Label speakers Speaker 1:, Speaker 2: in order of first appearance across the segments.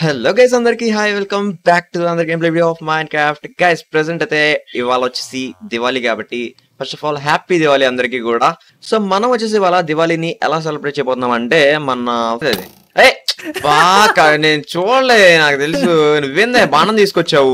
Speaker 1: Hello guys అందరికి hi welcome back to అందర్ game play video of Minecraft guys present అయితే ఇవాళ వచ్చేసి దివాళీ కాబట్టి first of all happy Diwali అందరికి కూడా సో మనం వచ్చేసి ఇవాళ దివాళీని ఎలా సెలబ్రేట్ చేయబోతున్నాం అంటే మన అది. ఏయ్, బాగా నేను చూడలే నాకు తెలుసు నువ్వేందే బాణం తీసుకొచ్చావు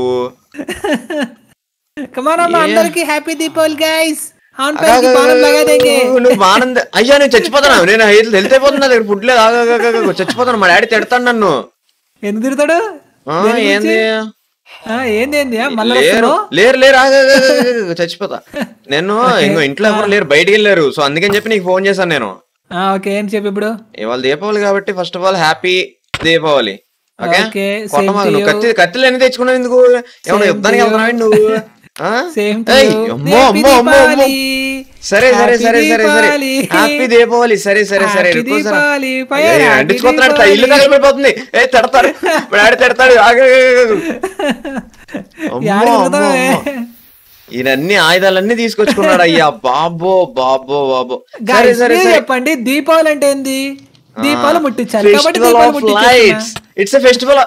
Speaker 2: కమాన్ అమ్మా
Speaker 1: Yeah.
Speaker 2: అందరికి హ్యాపీ దీపావళి గైస్ ఆన్
Speaker 1: అగా,
Speaker 2: పైకి బాణం లగా దేంగే
Speaker 1: నువ్వు బాణం తే- అయ్యా నేను చచ్చిపోతాను నేను హెల్త్ అయిపోతున్నా దగ్గర ఫుడ్ లేదు ఆగు, ఆగు, ఆగు, ఆగు, చచ్చిపోతాను మా డాడీ తిడతాడు నన్ను
Speaker 2: ఎందుకు తిడతాడు
Speaker 1: ఆ,
Speaker 2: దేని గురించి?
Speaker 1: ఏంది
Speaker 2: ఆ, ఏంది ఏంది మళ్ళీ
Speaker 1: లేరు లేరు లేరు ఆగు, ఆగు, ఆగు, ఆగు, ఆగు, చచ్చిపోతా నేను ఇంకో ఇంట్లో ఎవరు లేరు బయటికి వెళ్ళారు సో అందుకని చెప్పి నీకు ఫోన్ చేశాను నేను
Speaker 2: ఓకే ఏం చెప్పు ఇప్పుడు
Speaker 1: ఇవాళ దీపావళి కాబట్టి first of all happy Deepavali okay
Speaker 2: Okay,
Speaker 1: కొట్టమా,
Speaker 2: same to
Speaker 1: నువ్వు
Speaker 2: you.
Speaker 1: కత్తి కత్తిలు ఎన్ని తెచ్చుకున్నావు ఎందుకు ఏమన్నా
Speaker 2: Same
Speaker 1: యుద్ధానికి
Speaker 2: to you.
Speaker 1: వెళ్తున్నావు నువ్వు ఆ?
Speaker 2: సేమ్
Speaker 1: ఏయ్, అమ్మో అమ్మో అమ్మో అమ్మో సరే సరే సరే సరే సరే హ్యాపీ దీపావళి సరే సరే సరే
Speaker 2: Happy
Speaker 1: ఎక్కువ సరే.
Speaker 2: దీపావళి, ఫైర్,
Speaker 1: ఏయ్,
Speaker 2: happy
Speaker 1: అంటించుకోతున్నాడు ఇట్లా ఇల్లు
Speaker 2: దీపావళి.
Speaker 1: తగలిపోతుంది ఏ తిడతాడు మా డాడీ తిడతాడు ఆగు, ఆగు, ఆగు, ఆగు. అమ్మో, అమ్మో, అమ్మో. ఈయన అన్ని ఆయుధాలన్నీ తీసుకొచ్చుకున్నాడు అయ్యా బాబో బాబో బాబో సరే సరే సరే
Speaker 2: చెప్పండి దీపావళి అంటే ఏంది దీపాలు ముట్టించాలి కాబట్టి
Speaker 1: ఫెస్టివల్
Speaker 2: దీపాలు
Speaker 1: ఆఫ్
Speaker 2: ముట్టించాలి
Speaker 1: లైట్స్ ఇట్స్ ఎ ఫెస్టివల్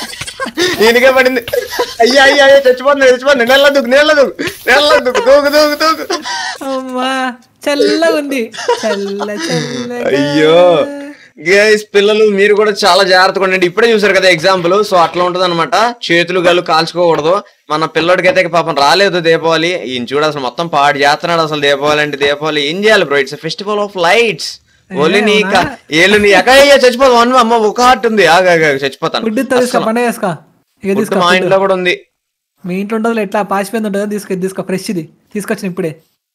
Speaker 1: ఈయనకే పడింది అయ్యా అయ్యా అయ్యా చచ్చిపోతుంది చచ్చిపోతుంది నెల దూకు నెల దూకు నెల దూకు దూకు దూకు దూకు
Speaker 2: అమ్మా చల్లగా ఉంది చల్ల చల్ల
Speaker 1: అయ్యో గైస్ పిల్లలు మీరు కూడా చాలా జాగ్రత్తగా ఉండండి ఇప్పుడే చూసారు కదా ఎగ్జాంపుల్ సో అట్లా ఉంటది అనమాట చేతులు గల్లు కాల్చుకోకూడదు మన పిల్లోడికి అయితే పాపం రాలేదు దీపావళి ఈయన చూడు అసలు మొత్తం పాడు చేస్తున్నాడు అసలు దీపావళి అంటే దీపావళి ఏం చేయాలి bro it's festival of lights only నీ క- ఏళ్ళు నీ ఎక్క చచ్చిపోతాం అన్న అమ్మ ఒక హార్ట్ ఉంది ఆగా చచ్చిపోతాను
Speaker 2: ఫుడ్ తీసుకో పండుగ చేసుకో ఇక
Speaker 1: ఫుడ్
Speaker 2: తీసుకో
Speaker 1: మా ఇంట్లో కూడా ఉంది
Speaker 2: మీ ఇంట్లో ఉండదు ఎట్లా పాసిపోయింది ఉంటుందో తీసుకో తీసుకో ఫ్రెష్ ఇది తీసుకొచ్చిన ఇప్పుడే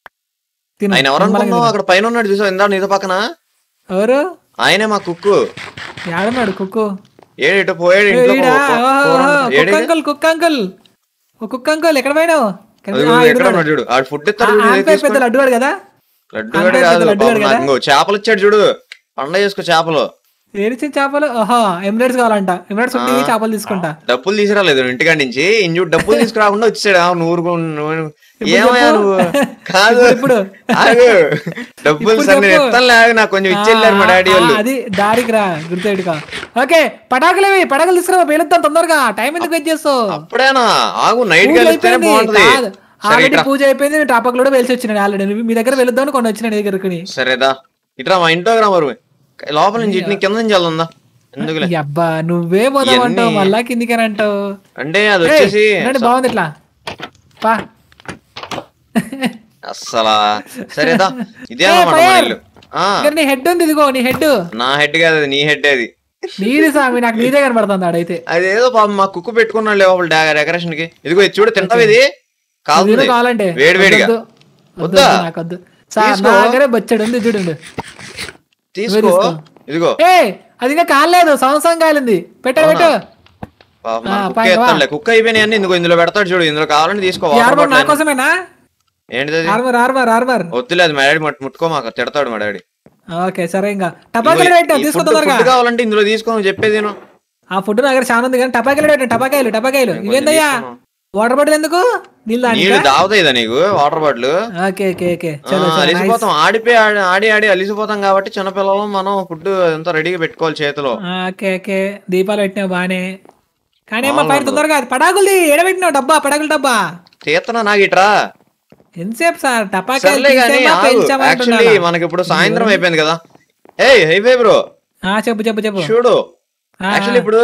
Speaker 2: తిను
Speaker 1: ఆయన ఎవరు అనుకున్నావు అక్కడ పైన ఉన్నాడు చూసావు ఇందా నీతో పక్కన
Speaker 2: ఎవరు
Speaker 1: ఆయనే మా కుక్కు
Speaker 2: ఏడన్నాడు కుక్కు
Speaker 1: ఏడు ఇటు పోయాడు ఇంట్లో
Speaker 2: ఈడా,
Speaker 1: పో- పో-
Speaker 2: ఓహో,
Speaker 1: పోరా.
Speaker 2: కుక్క
Speaker 1: ఏడు
Speaker 2: అంకుల్ కుక్క అంకుల్ ఓ కుక్క అంకుల్ ఎక్కడ పోయినావు
Speaker 1: అది చూడు, ఎక్కడ ఉన్నాడు చూడు ఆడు ఫుడ్ ఇస్తాడు చూడు, ఇది
Speaker 2: ఆంపే
Speaker 1: తీసుకో.
Speaker 2: పెద్ద లడ్డువాడు కదా
Speaker 1: లడ్డు
Speaker 2: ఆంపే
Speaker 1: గడు
Speaker 2: పెద్ద
Speaker 1: కాదు
Speaker 2: లడ్డు
Speaker 1: పాపం
Speaker 2: గడు
Speaker 1: నాకు
Speaker 2: కదా?
Speaker 1: ఇంకో చేపలు ఇచ్చాడు చూడు పండగ చేసుకో చేపలు
Speaker 2: ఏడిచిన చేపలు ఓహో ఎమ్లెట్స్ కావాలంట ఎమ్లెట్స్ ఉంటే ఈ చేపలు తీసుకుంటా
Speaker 1: డబ్బులు తీసుకురాలేదు ఇంటికాడి నుంచి ఇంజు డబ్బులు తీసుకురాకుండా వచ్చాడు ఆ, నువ్వు ఊరుకో, నువ్వు ఏమయ్యా
Speaker 2: చెప్పు.
Speaker 1: నువ్వు కాదు
Speaker 2: ఇప్పుడు, ఇప్పుడు.
Speaker 1: ఆగు డబ్బులు
Speaker 2: ఇప్పుడు
Speaker 1: సార్ నేను
Speaker 2: చెప్పు.
Speaker 1: ఎత్తాను లాగు నాకు కొంచెం ఇచ్చెళ్ళారు మా డాడీ
Speaker 2: ఆ,
Speaker 1: వాళ్ళు
Speaker 2: అది దారికి రా గుర్తుపెట్టుకో ఓకే పటాకులు ఇవి పటాకులు తీసుకురా పేలుద్దాం తొందరగా టైం ఎందుకు వెయిట్ చేస్తావు
Speaker 1: అప్పుడేనా ఆగు నైట్
Speaker 2: పూజ
Speaker 1: కలిస్తేనే
Speaker 2: అయిపోయింది.
Speaker 1: బాగుంటది
Speaker 2: కాదు.
Speaker 1: సరే
Speaker 2: ఆల్రెడీ
Speaker 1: ఇట్రా
Speaker 2: పూజ అయిపోయింది నేను టాపక్ కూడా వెలిసి వచ్చినాడు ఆల్రెడీ మీ దగ్గర వెళుద్దామని కొన్ని వచ్చినాడు దగ్గరకి
Speaker 1: సరేదా ఇట్రా మా ఇంట్లో రా మరి లోపల నుంచి ఇటు కింద నుంచి వెళ్దా ఎందుకులే
Speaker 2: అబ్బా నువ్వే పోదాం అంటావు
Speaker 1: ఇవన్నీ-
Speaker 2: మళ్ళా కిందికని అంటావు
Speaker 1: అంటే అది వచ్చేసి
Speaker 2: ఏయ్, రండి, బాగుంది ఇట్లా పా
Speaker 1: అస్సలా సరేదా ఇదే
Speaker 2: ఏయ్,
Speaker 1: అన్నమాట మన
Speaker 2: ఫైర్.
Speaker 1: ఇల్లు ఆ
Speaker 2: ఇక్కడ నీ హెడ్ ఉంది ఇదిగో నీ హెడ్
Speaker 1: నా హెడ్ కాదు అది నీ హెడ్ అది
Speaker 2: నీది స్వామి నాకు నీదే కనబడుతుంది ఆడైతే
Speaker 1: అదేదో పాపం మా కుక్కు పెట్టుకున్నాడు లేవు డెకరేషన్ కి ఇదిగో ఇది చూడు తింటావు ఇది కాదు
Speaker 2: తిను కావాలంటే
Speaker 1: వేడి వేడిగా
Speaker 2: వద్దు, వద్దు,
Speaker 1: వద్దా?
Speaker 2: వద్దు, నాకు వద్దు సార్
Speaker 1: తీసుకో.
Speaker 2: నా దగ్గరే బొచ్చాడు ఉంది చూడండి
Speaker 1: తీసుకో
Speaker 2: తీసుకో.
Speaker 1: ఇదిగో
Speaker 2: ఏ అది ఇంకా కాలేదు సంవత్సరం కాలింది పెట్టు పెట్టు
Speaker 1: పాపం
Speaker 2: ఆ,
Speaker 1: మన కుక్క
Speaker 2: పైకి వా.
Speaker 1: ఎత్తాడులే కుక్క అయిపోయినాయి అన్ని ఇందులో ఇందులో పెడతాడు చూడు ఇందులో కావాలంటే తీసుకో
Speaker 2: ఈ
Speaker 1: వాటర్
Speaker 2: ఆర్మర్ నా
Speaker 1: బాటిల్
Speaker 2: కోసమేనా
Speaker 1: ఏంటిది అది?
Speaker 2: ఆర్మర్ ఆర్మర్ ఆర్మర్
Speaker 1: వద్దులేదు మా డాడీ మట్- ముట్టుకో మాకు తిడతాడు మా డాడీ
Speaker 2: ఓకే సరే ఇంకా టపాకాయలు పెట్టు
Speaker 1: ఈ
Speaker 2: తీసుకో
Speaker 1: ఫుడ్
Speaker 2: తొందరగా
Speaker 1: ఫుడ్ కావాలంటే ఇందులో తీసుకో నువ్వు చెప్పేది నేను
Speaker 2: ఆ ఫుడ్ నా దగ్గర చాలా ఉంది కానీ టపాకాయలు పెట్టు టపాకాయలు టపాకాయలు ఇవేందయ్యా వాటర్ బాటిల్ ఎందుకు నీళ్ళు
Speaker 1: నీళ్ళు తాగుతాయిదా నీకు water bottle
Speaker 2: okay okay okay చలో చలో
Speaker 1: అలిసిపోతాం ఆడిపోయి ఆడి ఆడి ఆడి అలిసిపోతాం కాబట్టి చిన్నపిల్లలు మనం ఫుడ్ అంతా రెడీగా పెట్టుకోవాలి చేతిలో
Speaker 2: ఓకే ఓకే దీపాలు పెట్టినావు బానే కానీ అమ్మ పైన తొందరగా పటాకులది ఎడబెట్టినావు డబ్బా పటాకుల డబ్బా
Speaker 1: తీస్తున్నా నాకు ఇట్రా
Speaker 2: ఎంతసేపు సార్ టపాకాయలు
Speaker 1: సర్లే గానీ
Speaker 2: తీసేమా, పెంచామా
Speaker 1: యాక్చువల్లీ
Speaker 2: అంటున్నారా?
Speaker 1: మనకి ఇప్పుడు సాయంత్రం అయిపోయింది కదా ఏయ్ హైవే బ్రో
Speaker 2: ఆ, చెప్పు చెప్పు చెప్పు
Speaker 1: చూడు
Speaker 2: ఆ,
Speaker 1: యాక్చువల్లీ ఇప్పుడు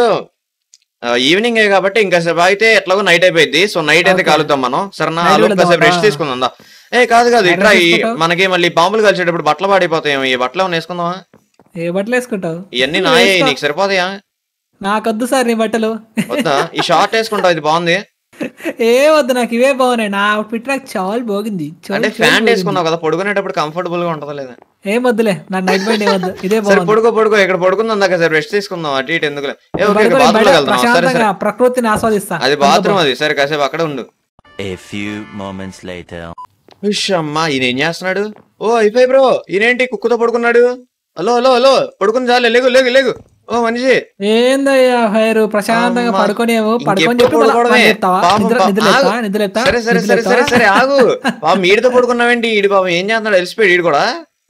Speaker 1: ఈవినింగ్ కాబట్టి ఇంకా సేపు అయితే ఎట్లాగో నైట్ అయిపోయింది సో నైట్ అయితే కాలుతాం మనం సరేనా
Speaker 2: Night
Speaker 1: ఆలోపు
Speaker 2: వెళ్దామా?
Speaker 1: కాసేపు రెస్ట్ తీసుకుందా ఏ కాదు కాదు ఇట్రా ఈ
Speaker 2: తీసుకుంటావు?
Speaker 1: మనకి మళ్ళీ పాములు కలిసేటప్పుడు బట్టలు పాడైపోతాయి ఈ బట్టలు ఏమైనా వేసుకుందామా
Speaker 2: ఏ బట్టలు వేసుకుంటావు
Speaker 1: ఇవన్నీ నాయే నీకు సరిపోతాయా
Speaker 2: నాకొద్దు సార్ నీ బట్టలు
Speaker 1: వద్దా ఈ షార్ట్ వేసుకుంటావు ఇది బాగుంది
Speaker 2: ఏ వద్దు నాకు ఇవే బాగున్నాయి నా ఫిట్ నాకు చాలా బాగుంది చాలా
Speaker 1: అంటే
Speaker 2: చాలా
Speaker 1: ఫ్యాన్
Speaker 2: బాగుంది.
Speaker 1: వేసుకున్నావు కదా పడుకునేటప్పుడు కంఫర్టబుల్ గా ఉంటుందా లేదా
Speaker 2: ఏం వద్దులే నా నైట్ బైండ్ ఏం వద్దు ఇదే
Speaker 1: సరే
Speaker 2: బాగుంది
Speaker 1: పడుకో పడుకో ఇక్కడ పడుకుందాం దాకా సరే రెస్ట్ తీసుకుందాం అటు ఇటు ఎందుకులే ఏ ఓకే
Speaker 2: పడుకొని
Speaker 1: బాత్రూమ్
Speaker 2: బయట
Speaker 1: వెళ్దాం సరే సరే
Speaker 2: ప్రశాంతంగా ప్రకృతిని ఆస్వాదిస్తా
Speaker 1: అది బాత్రూమ్ అది సరే కాసేపు అక్కడ ఉండు
Speaker 3: A few moments later.
Speaker 1: ఉష్ అమ్మా ఈయన ఏం చేస్తున్నాడు ఓ అయిపోయి బ్రో ఈయనేంటి కుక్కతో పడుకున్నాడు హలో హలో హలో పడుకుని చాలే లేగు లేగు లేగు ఓ మనిషి
Speaker 2: ఏందయ్యా హైరు ప్రశాంతంగా
Speaker 1: అమ్మా.
Speaker 2: పడుకోనేమో పడుకొని
Speaker 1: ఇంకెప్పుడు
Speaker 2: చెప్పి మళ్ళా
Speaker 1: పడుకోవడమే?
Speaker 2: మళ్ళీ చెప్తావా?
Speaker 1: పాపం
Speaker 2: నిద్ర
Speaker 1: పా-
Speaker 2: నిద్ర లేపుతా?
Speaker 1: ఆగు.
Speaker 2: నిద్ర లేపుతా?
Speaker 1: సరే సరే
Speaker 2: నిద్ర
Speaker 1: సరే సరే
Speaker 2: లేపుతా?
Speaker 1: సరే ఆగు పాపం ఈడితో పడుకున్నావేంటి ఈడు పాపం ఏం చేస్తున్నాడు ఎలిసిపోయాడు ఈడు కూడా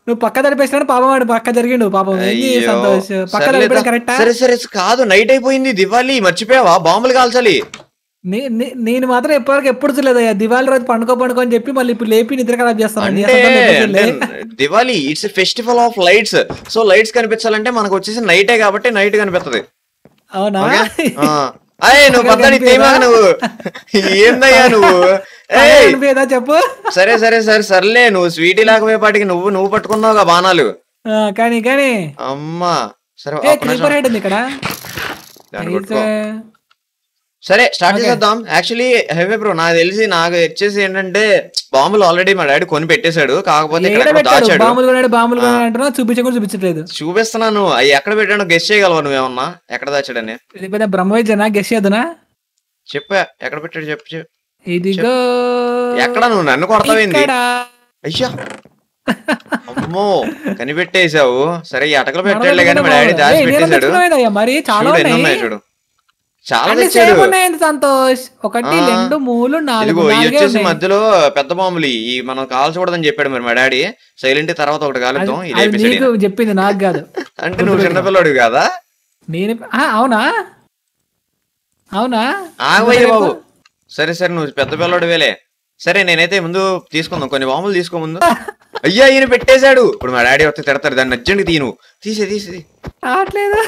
Speaker 2: నువ్వు పక్క జరిపేసినాడు పాపం వాడు పక్క జరిగిండు పాపం ఏంది
Speaker 1: అయ్యో.
Speaker 2: సంతోష్ పక్క
Speaker 1: సర్లే
Speaker 2: జరిపేయడం
Speaker 1: దా.
Speaker 2: కరెక్టా
Speaker 1: సరే సరే కాదు నైట్ అయిపోయింది దివాళీ మర్చిపోయావా బాంబులు కాల్చాలి
Speaker 2: నే- నే- నేను మాత్రం ఎప్పటివరకు ఎప్పుడు చూడలేదు అయ్యా దివాళి రోజు పండుకో పండుకో అని చెప్పి మళ్ళీ ఇప్పుడు లేపి నిద్ర ఖరాబ్ చేస్తాను
Speaker 1: అంటే అంటే Diwali it's festival of lights so lights కనిపించాలంటే మనకు వచ్చేసి నైటే కాబట్టి నైట్ కనిపిస్తది
Speaker 2: అవునా
Speaker 1: ఆ. అయ్యే నువ్వు
Speaker 2: అక్కడ
Speaker 1: పద్దానికి
Speaker 2: కనిపించదా?
Speaker 1: తీయమాక నువ్వు ఏందయ్యా నువ్వు ఏయ్
Speaker 2: అనిపించదా చెప్పు
Speaker 1: సరే సరే సరే సర్లే నువ్వు స్వీటీ లేకపోయేపాటికి నువ్వు నువ్వు పట్టుకున్నావుగా బాణాలు
Speaker 2: ఆ, కానీ కానీ
Speaker 1: అమ్మా సరే
Speaker 2: ఏ
Speaker 1: ఒక్క నిమిషం.
Speaker 2: క్రీపర్ హెడ్ ఉంది ఇక్కడ
Speaker 1: దాన్ని పట్టుకో. సరే స్టార్ట్ చేద్దాం యాక్చువల్లీ హెవీ బ్రో నాకు తెలిసి నాకు వచ్చేసి ఏంటంటే బాంబులు ఆల్రెడీ మా డాడీ కొని పెట్టేశాడు కాకపోతే ఇక్కడ
Speaker 2: ఏడ
Speaker 1: ఎక్కడో
Speaker 2: పెట్టాడు
Speaker 1: దాచాడు
Speaker 2: బాంబులు కొన్నాడు బాంబులు కొన్నాడు అంటున్నా చూపించే కూడా చూపించట్లేదు
Speaker 1: చూపిస్తున్నాను అవి ఎక్కడ పెట్టాడో గెస్ట్ చేయగలవా నువ్వేమన్నా ఎక్కడ దాచాడని
Speaker 2: ఇది పెద్ద బ్రహ్మవైద్యనా గెస్ చేద్దునా
Speaker 1: చెప్పా ఎక్కడ పెట్టాడు చెప్పు చెప్పు
Speaker 2: ఇదిగో
Speaker 1: ఎక్కడ నువ్వు నన్ను కొడతావేంది
Speaker 2: ఇక్కడ.
Speaker 1: అయ్యా అమ్మో కనిపెట్టేశావు సరే ఈ అటకలు పెట్టాడులే
Speaker 2: నడవడం
Speaker 1: కానీ మా డాడీ
Speaker 2: కూడా
Speaker 1: దాచి
Speaker 2: ఏయ్, నేను
Speaker 1: పెట్టేశాడు
Speaker 2: తెచ్చుకున్నావేందయ్యా? మరి చాలా
Speaker 1: చూడు ఎన్ని
Speaker 2: ఉన్నాయి
Speaker 1: ఉన్నాయి చూడు చాలా
Speaker 2: అన్ని
Speaker 1: తెచ్చాడు
Speaker 2: సేమ్ ఉన్నాయి సంతోష్ ఒకటి
Speaker 1: ఆ.
Speaker 2: రెండు మూడు నాలుగు
Speaker 1: ఇదిగో ఇవి
Speaker 2: నాలుగే
Speaker 1: వచ్చేసి
Speaker 2: ఉన్నాయి.
Speaker 1: మధ్యలో పెద్ద బాంబులు ఇవి. ఈ మనం కాల్చకూడదని చెప్పాడు మరి మా డాడీ సైలెంట్ తర్వాత ఒకటి కాలుద్దాం
Speaker 2: అది-
Speaker 1: ఇది
Speaker 2: అది నీకు చెప్పింది నాకు కాదు
Speaker 1: అంటే నువ్వు చిన్నపిల్లడు కదా
Speaker 2: నేను ఆ, అవునా అవునా
Speaker 1: ఆగవయ్య బాబు సరే సరే నువ్వు పెద్ద పిల్లడు వేలే సరే నేనైతే ముందు తీసుకుందాం కొన్ని బాంబులు తీసుకో ముందు అయ్యా ఈయన పెట్టేశాడు ఇప్పుడు మా డాడీ వస్తే తిడతాడు దాన్ని అర్జెంట్ తీను తీసే తీసే
Speaker 2: రావట్లేదు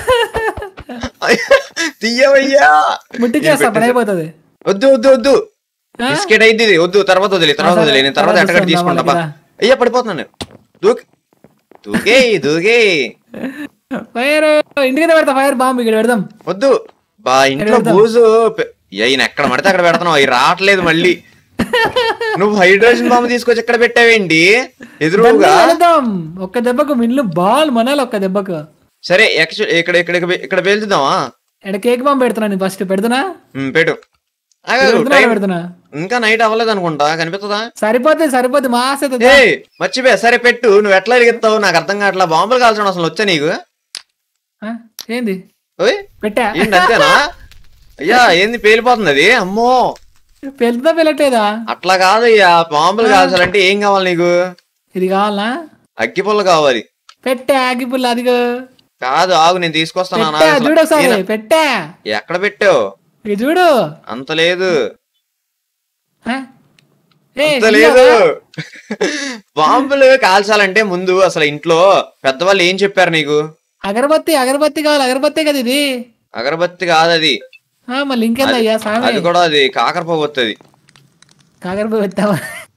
Speaker 1: తీయవయ్యా
Speaker 2: ముట్టించేస్తా పని అయిపోతుంది
Speaker 1: వద్దు వద్దు వద్దు
Speaker 2: ఆ?
Speaker 1: బిస్కెట్ అయితే ఇది వద్దు తర్వాత వదిలే తర్వాత
Speaker 2: సరే,
Speaker 1: వదిలే నేను తర్వాత
Speaker 2: తర్వాత
Speaker 1: ఎట్టగట్ట
Speaker 2: చూస్తాం
Speaker 1: తీసుకుంటా
Speaker 2: వాళ్ళకి
Speaker 1: బా. అయ్యా పడిపోతున్నాను నేను. దూకి దూకే దూకే
Speaker 2: ఫైర్ ఇంటికి పెడతా ఫైర్ బాంబు ఇక్కడ పెడదాం
Speaker 1: వద్దు బా ఇంట్లో
Speaker 2: పెడదాం.
Speaker 1: బూజు పె- ఈయన ఎక్కడ పడితే అక్కడ పెడతావు అవి రావట్లేదు మళ్ళీ నువ్వు హైడ్రోజన్ బాంబు తీసుకొచ్చి ఎక్కడ పెట్టావేంటి ఎదురుగా
Speaker 2: వెళ్దాం ఒక్క దెబ్బకు మిల్లు బాల్ మనాలి ఒక్క దెబ్బకు
Speaker 1: సరే యాక్చు- ఇక్కడ ఇక్కడ ఇక్కడ పేల్చుదామా
Speaker 2: ఇక్కడ కేక్ బాంబు పెడుతున్నాను ఫస్ట్ పెడుతున్నా
Speaker 1: ఉమ్, పెట్టు ఆగు,
Speaker 2: పెడుతున్నా
Speaker 1: టైం-
Speaker 2: పెడుతున్నా
Speaker 1: ఇంకా నైట్ అవ్వలేదు అనుకుంటా కనిపిస్తుందా
Speaker 2: సరిపోతుంది సరిపోతుంది మాస్ అవుతుంది
Speaker 1: ఏ మర్చిపోయా సరే పెట్టు నువ్వు ఎట్లా ఎలుగుతావు నాకు అర్థం కావట్లా బాంబులు కాల్చడం అసలు వచ్చా నీకు
Speaker 2: ఆ, ఏంది
Speaker 1: ఓయ్
Speaker 2: పెట్టా
Speaker 1: ఏంటి అంతేనా అయ్యా ఏంది పేలిపోతుంది అది అమ్మో
Speaker 2: పెళ్తుందా పెళ్ళట్లేదా
Speaker 1: అట్లా కాదయ్యా బాంబులు కాల్చాలంటే ఏం కావాలి నీకు
Speaker 2: ఇది కావాలా
Speaker 1: అగ్గి పుల్ల కావాలి
Speaker 2: పెట్టా ఆగి పుల్ల అదిగో
Speaker 1: కాదు ఆగు నేను తీసుకొస్తాను
Speaker 2: పెట్టా
Speaker 1: అసలు.
Speaker 2: చూడు ఒకసారి
Speaker 1: ఈయన-
Speaker 2: పెట్టా
Speaker 1: ఎక్కడ పెట్టావు
Speaker 2: ఇది చూడు
Speaker 1: అంత లేదు
Speaker 2: ఆ? ఏ,
Speaker 1: అంత లేదు బాంబులు కాల్చాలంటే ముందు అసలు ఇంట్లో పెద్దవాళ్ళు ఏం చెప్పారు నీకు
Speaker 2: అగరబత్తి అగరబత్తి కావాలి అగరబత్తి కదా ఇది
Speaker 1: అగరబత్తి కాదు అది
Speaker 2: ఆ, మళ్ళీ ఇంకేందయ్యా స్వామి
Speaker 1: అది కూడా అది కాకరపోవత్తది
Speaker 2: కాకరపోయి పెట్టావా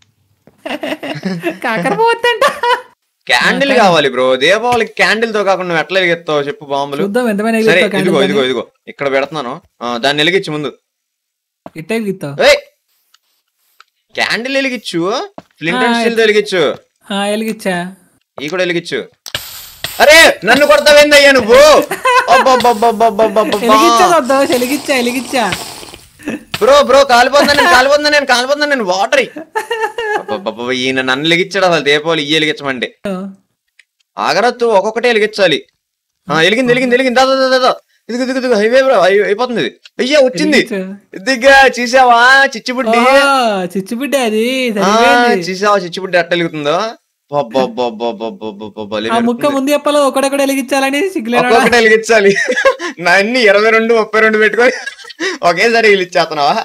Speaker 2: కాకరపోవద్దు అంట
Speaker 1: క్యాండిల్ కావాలి బ్రో దీపావళికి క్యాండిల్ తో కాకుండా నువ్వు ఎట్లా ఎలుగెత్తావు చెప్పు బాంబులు
Speaker 2: చూద్దాం ఎంతమైనా
Speaker 1: సరే
Speaker 2: ఎగురుతావు
Speaker 1: ఇదిగో
Speaker 2: candle
Speaker 1: ఇదిగో
Speaker 2: దాన్ని.
Speaker 1: ఇదిగో ఇక్కడ పెడుతున్నాను ఆ, దాన్ని వెలిగించు ముందు
Speaker 2: ఇట్టే ఎగురుతావు
Speaker 1: ఏయ్ క్యాండిల్ వెలిగించు ఫ్లింట్ అండ్
Speaker 2: ఆ,
Speaker 1: స్టీల్ వెలిగించు
Speaker 2: ఆ, వెలిగిచ్చా
Speaker 1: ఈ కూడా వెలిగించు అరే నన్ను కొడతావేందయ్యా నువ్వు అబ్బబ్బబ్బబ్బబ్బబ్బబ్బబ్బా.
Speaker 2: వెలిగించా దోశ వెలిగిచ్చా వెలిగిచ్చా
Speaker 1: బ్రో బ్రో కాలిపోతున్నా నేను కాలిపోతున్నా నేను కాలిపోతున్నా నేను వాటర్ ఈయన నన్ను వెలిగించాడు అసలు దీపావళి ఇయ్యి వెలిగించమండి ఆగరత్తు ఒక్కొక్కటే వెలిగించాలి ఆ వెలిగింది వెలిగింది వెలిగింది దా, దా, దా, దా, దా. ఇదిగో ఇదిగో ఇదిగో హైవే బ్రో అయ్యో, అయిపోతుంది ఇది అయ్యా వచ్చింది
Speaker 2: వెలిగించు.
Speaker 1: ఇదిగా చూసావా చిచ్చుబుడ్డి
Speaker 2: ఓ, చిచ్చుబిడ్డ అది
Speaker 1: ఆ,
Speaker 2: సరిపోయింది.
Speaker 1: చూసావా చిచ్చుబుడ్డి ఎట్ట వెలుగుతుందో అబ్బబ్బబ్బబ్బబ్బబ్బబ్బ, భలే
Speaker 2: ఆ ముక్క
Speaker 1: వెలుగుతుంది.
Speaker 2: ముందు చెప్పాలో ఒకడొకటి వెలిగించాలని సిగ్గులేనా
Speaker 1: ఒక్కొక్కటి వెలిగించాలి నా అన్ని ఇరవై రెండు ముప్పై రెండు పెట్టుకొని ఒకేసారి వెలిగించేస్తున్నావా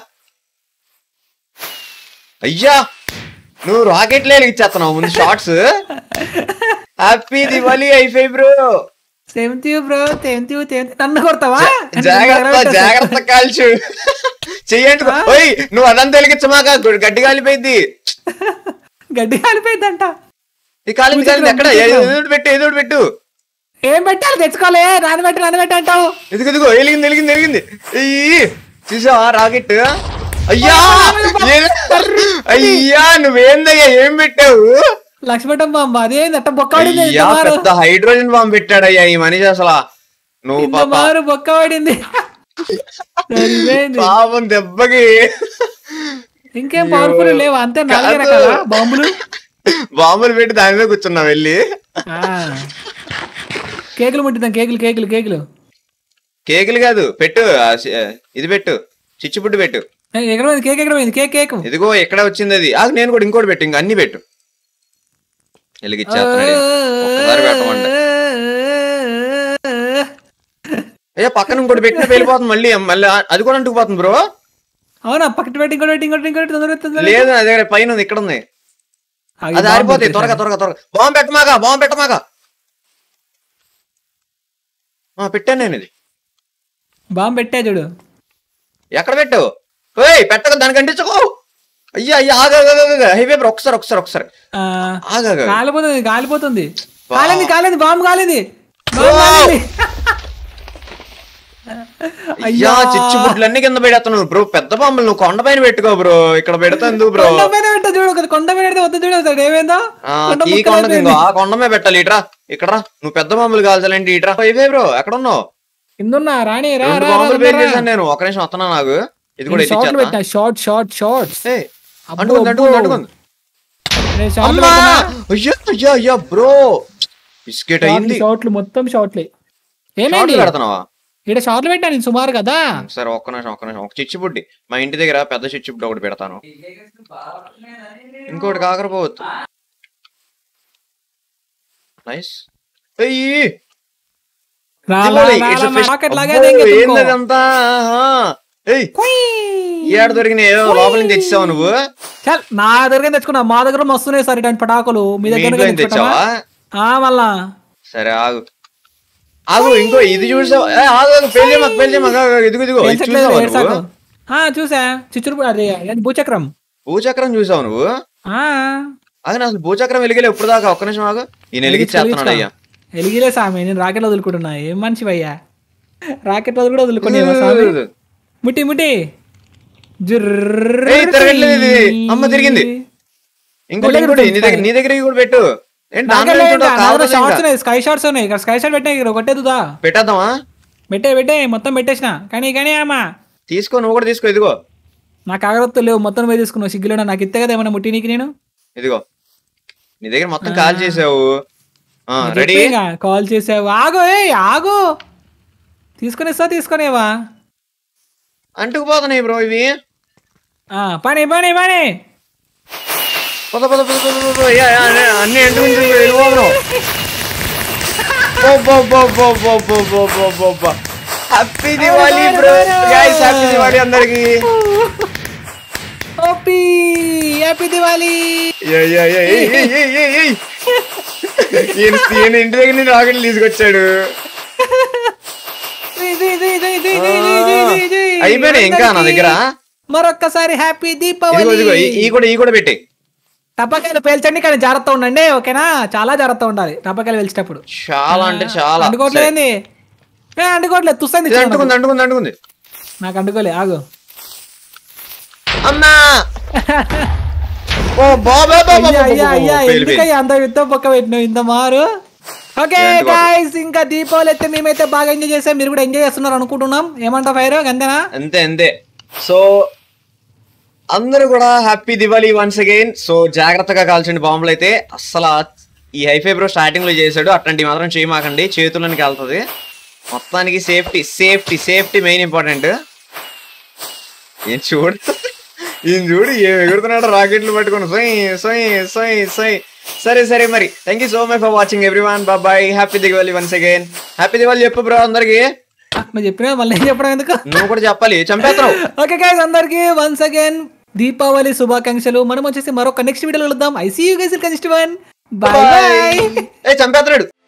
Speaker 1: అయ్యా నువ్వు రాకెట్లే వెలిగించేస్తున్నావు ముందు షార్ట్స్ హ్యాపీ దివాళీ అయిపోయి bro
Speaker 2: same you bro same you same నన్ను కొడతావా
Speaker 1: జాగ్రత్త జాగ్రత్త కాల్చు చెయ్యండి ఓయ్ నువ్వు అదంతా వెలిగించమాక గడ్డి కాలిపోయింది
Speaker 2: గడ్డి కాలిపోయిందంట
Speaker 1: ఈ కాలింది కాలింది ఎక్కడ ఏదో ఒకటి పెట్టు ఏదో ఒకటి పెట్టు
Speaker 2: ఏం పెట్టాలి తెచ్చుకోలే నానబెట్టి నానబెట్టి అంటావు
Speaker 1: ఇదిగో ఇదిగో వెలిగింది వెలిగింది వెలిగింది అయ్యి చూసావా రాకెట్ అయ్యా ఏ- అయ్యా నువ్వేందయ్యా ఏం పెట్టావు
Speaker 2: లక్ష్మటం బాంబ అదే నట్ట బొక్కబడింది
Speaker 1: అయ్యా పెద్ద హైడ్రోజన్ బాంబ్ పెట్టాడయ్యా ఈ మనిషి అసలు నువ్వు పాప
Speaker 2: మారు బొక్కబడింది సరిపోయింది
Speaker 1: పాపం దెబ్బకి
Speaker 2: ఇంకేం పవర్ఫుల్ లేవు అంతే నాలుగే రకాల బాంబులు
Speaker 1: బాంబులు పెట్టి దాని మీద కూర్చున్నావు వెళ్ళి
Speaker 2: ఆ. కేకులు ముట్టిద్దాం కేకులు కేకులు కేకులు
Speaker 1: కేకులు కాదు పెట్టు ఆ సి- ఇది పెట్టు చిచ్చుపుట్టు పెట్టు
Speaker 2: ఏ, ఎక్కడ పోయింది కేక్ ఎక్కడ పోయింది కేక్ కేక్
Speaker 1: ఇదిగో ఎక్కడ వచ్చింది అది ఆ నేను కూడా ఇంకోటి పెట్టు ఇంకా అన్ని పెట్టు వెలిగిచ్చేస్తున్నాడు ఒక్కసారి పెట్టమండి ఏ పక్కన ఇంకోటి పెట్టిన వెళ్ళిపోతుంది మళ్ళీ మళ్ళీ అది కూడా అంటుకుపోతుంది బ్రో
Speaker 2: అవునా పక్కన పెట్టి ఇంకోటి పెట్టి ఇంకోటి ఇంకోటి తొందరగా తొందరగా
Speaker 1: లేదు నా దగ్గర పైన ఉంది ఇక్కడ ఉంది
Speaker 2: ఆగి,
Speaker 1: అది
Speaker 2: బాంబు
Speaker 1: ఆరిపోతాయి
Speaker 2: పెట్టేశాను.
Speaker 1: త్వరగా త్వరగా త్వరగా బాంబు పెట్టమాగా బాంబు పెట్టమాగా ఆ, పెట్టాను నేను ఇది
Speaker 2: బాంబు పెట్టా చూడు
Speaker 1: ఎక్కడ పెట్టావు ఓయ్ పెట్టక దానికి అంటించుకో అయ్యా అయ్యా ఆగా హైవే ఒకసారి ఒకసారి ఒకసారి
Speaker 2: ఆ,
Speaker 1: ఆగా
Speaker 2: కాలిపోతుంది కాలిపోతుంది
Speaker 1: బా-
Speaker 2: కాలింది కాలింది బాంబు కాలింది బాంబు
Speaker 1: ఓ!
Speaker 2: కాలింది.
Speaker 1: అయ్యా చిచ్చు బుడ్లన్నీ కింద పెడతాను బ్రో పెద్ద బాంబులు నువ్వు కొండ పైన పెట్టుకో బ్రో ఇక్కడ పెడతాను బ్రో
Speaker 2: కొండ పైన పెట్ట చూడు ఒక కొండ పైన పెడితే వద్ద చూడు అసలు ఏమైందో
Speaker 1: ఆ,
Speaker 2: కొండ
Speaker 1: ఈ
Speaker 2: ముక్కలు
Speaker 1: కొండకి ఇంకో
Speaker 2: అయిపోయింది.
Speaker 1: ఆ కొండ మీద పెట్టాలి ఇట్రా ఇక్కడ నువ్వు పెద్ద బాంబులు కాల్చాలంటే ఇట్రా హైవే బ్రో ఎక్కడ ఉన్నావు
Speaker 2: కిందున్నా రాణి రా
Speaker 1: రెండు
Speaker 2: రా, రా,
Speaker 1: బాంబులు
Speaker 2: రా,
Speaker 1: పేరు
Speaker 2: రా.
Speaker 1: చేశాను నేను ఒక నిమిషం వస్తున్నా నాకు ఇది కూడా
Speaker 2: నేను షార్ట్లు పెట్టా
Speaker 1: ఎత్తిచ్చేస్తా
Speaker 2: షార్ట్ షార్ట్ షార్ట్స్
Speaker 1: ఏయ్,
Speaker 2: అబ్బో,
Speaker 1: అంటుకుంది అంటుకుంది
Speaker 2: అబ్బో.
Speaker 1: అంటుకుంది
Speaker 2: నేను షార్ట్లు
Speaker 1: అమ్మా
Speaker 2: పెట్టనా?
Speaker 1: అయ్యో అయ్యో అయ్యో బ్రో బిస్కెట్ అయింది
Speaker 2: షార్ట్లు, షార్ట్లు మొత్తం షార్ట్లే ఏమైంది
Speaker 1: షార్ట్లు పెడుతున్నావా
Speaker 2: ఇక్కడ షార్ట్లు పెట్టా నేను సుమారు కదా
Speaker 1: సరే ఒక్క నిమిషం ఒక్క నిమిషం ఒక చిచ్చు బుడ్డి మా ఇంటి దగ్గర పెద్ద చిచ్చు బుడ్డి ఒకటి పెడతాను ఇంకోటి కాకరపోవచ్చు నైస్ అయ్యి
Speaker 2: రా,
Speaker 1: ఇది
Speaker 2: రా,
Speaker 1: కూడా
Speaker 2: రా,
Speaker 1: it's a
Speaker 2: రా,
Speaker 1: fish.
Speaker 2: రాకెట్ లాగా
Speaker 1: అబ్బో,
Speaker 2: దెంగెత్తుకో.
Speaker 1: ఏంది అదంతా ఆహా. ఏయ్ ఏడ దొరికినాయి ఏదో లోపల నుంచి తెచ్చావు నువ్వు
Speaker 2: చల్ నా దగ్గర తెచ్చుకున్నా మా దగ్గర మస్తున్నాయి సార్ ఇట్లాంటి పటాకులు మీ
Speaker 1: మీ
Speaker 2: దగ్గర
Speaker 1: ఇంట్లో నుంచి తెచ్చావా
Speaker 2: ఆ మళ్ళా
Speaker 1: సరే ఆగు ఆగు ఇంకో ఇది చూసావు ఏ, ఆగు ఆగు పెళ్లి మాకు పెళ్లి మాకు ఆగు, ఆగు, ఇదిగో ఇదిగో ఇది
Speaker 2: ఏడ్చట్లేదు,
Speaker 1: చూసావా
Speaker 2: ఏడ్చాకు.
Speaker 1: నువ్వు
Speaker 2: ఆ చూసా చిచ్చురు అదే ఏంటి భూచక్రం
Speaker 1: భూచక్రం చూసావు నువ్వు
Speaker 2: ఆ
Speaker 1: ఆగు అసలు భూచక్రం వెలిగలే ఇప్పుడు దాకా ఒక్క నిమిషం ఆగు ఈయన వెలిగిచ్చేస్తున్నాడు అయ్యా
Speaker 2: ఎలిగిలే సామి నేను రాకెట్ వదులుకుంటున్నా ఏం మనిషి అయ్యా రాకెట్ వదులు కూడా వదులుకునేవా సామి ముట్టి ముట్టి
Speaker 1: ఏయ్, తిరగట్లేదు ఇది. అమ్మ తిరిగింది. ఇంకోటి ఇంకోటి నీ దగ్గర నీ దగ్గర కూడా పెట్టు ఏంటి దాంట్లో నుంచి ఉంటావు? కావాలి
Speaker 2: షార్ట్స్
Speaker 1: ఇంకా.
Speaker 2: ఉన్నాయి స్కై షార్ట్స్ ఉన్నాయి ఇక్కడ స్కై షార్ట్ పెట్టే ఇక్కడ కొట్టేదుదా
Speaker 1: పెట్టేద్దామా
Speaker 2: పెట్టే పెట్టే మొత్తం పెట్టేసిన కానీ కానీ అమ్మా
Speaker 1: తీసుకో నువ్వు కూడా తీసుకో ఇదిగో
Speaker 2: నాకు అగరత్తు లేవు మొత్తం పోయి తీసుకున్నావు సిగ్గులో నాకు ఇస్తే కదా ఏమన్నా ముట్టి నీకు నేను
Speaker 1: ఇదిగో నీ దగ్గర మొత్తం కాల్ చేసావు రెడీ
Speaker 2: కాల్ చేసావు ఆగు ఏ ఆగు తీసుకునేస్తా తీసుకునేవా
Speaker 1: అంటుకుపోతున్నాయి బ్రో ఇవి
Speaker 2: ఆ, పని పని పని
Speaker 1: పద పద పద పద పద యా, యా, అన్నీ- అన్నీ అంటుకుంటూ వెళ్ళిపోతున్నావు happy Diwali bro guys happy Diwali అందరికి
Speaker 2: ఓపీ హ్యాపీ దివాలి
Speaker 1: ఈయన ఈయన ఇంటి దగ్గర నుంచి రాకెట్లు తీసుకొచ్చాడు అయిపోయినాయి ఇంకా నా దగ్గర
Speaker 2: మరొక్కసారి హ్యాపీ
Speaker 1: ఇదిగో
Speaker 2: దీపావళి
Speaker 1: ఇదిగో ఈ- ఈ కూడా ఈ కూడా పెట్టి
Speaker 2: టపాకాయలు పేల్చండి కానీ జాగ్రత్త ఉండండి ఓకేనా చాలా జాగ్రత్త ఉండాలి టపాకాయలు పేల్చేటప్పుడు
Speaker 1: చాలా అంటే చాలా
Speaker 2: అంటుకోవట్లేదు
Speaker 1: సరే.
Speaker 2: ఏంది ఏ అంటుకోవట్లేదు తుస్సంది
Speaker 1: ఇది అంటుకుంది అంటుకుంది అంటుకుంది
Speaker 2: నాకు అంటుకోలే ఆగు
Speaker 1: అమ్మా ఓ బాబా బాబా
Speaker 2: అయ్యా అయ్యా అయ్యా ఎందుకయ్యా అంత యుద్ధం పక్క పెట్టినావు ఇంత మారు ఓకే
Speaker 1: ఏంటి బాబు?
Speaker 2: గాయస్ ఇంకా దీపావళి అయితే మేమైతే బాగా ఎంజాయ్ చేసాం మీరు కూడా ఎంజాయ్ చేస్తున్నారు అనుకుంటున్నాం ఏమంటావు ఫైర్ అంతేనా
Speaker 1: అంతే అంతే సో అందరూ కూడా happy Diwali once again so జాగ్రత్తగా కాల్చండి బాంబులు అయితే అస్సలు ఈ హైఫై బ్రో స్టార్టింగ్ లో చేశాడు అట్లాంటివి మాత్రం చేయమాకండి చేతుల్లోనికి వెళ్తుంది మొత్తానికి safety safety safety main important ఏం చూడు ఈయన చూడు ఏం ఎగురుతున్నాడు రాకెట్లు పట్టుకొని సొయ్ సొయ్ సొయ్ సొయ్ సరే సరే మరి thank you so much for watching everyone bye happy Diwali once again happy Diwali చెప్పు బ్రో అందరికి
Speaker 2: ఆ, నువ్వు చెప్పినా మళ్ళీ ఏం చెప్పడం ఎందుకు
Speaker 1: నువ్వు కూడా చెప్పాలి చంపేస్తున్నావు
Speaker 2: ఓకే గైస్ అందరికి వన్స్ అగైన్ దీపావళి శుభాకాంక్షలు మనం వచ్చేసి మరొక నెక్స్ట్ వీడియోలో కలుద్దాం I see you guys next one bye bye
Speaker 1: ఏ చంపేస్తున్నాడు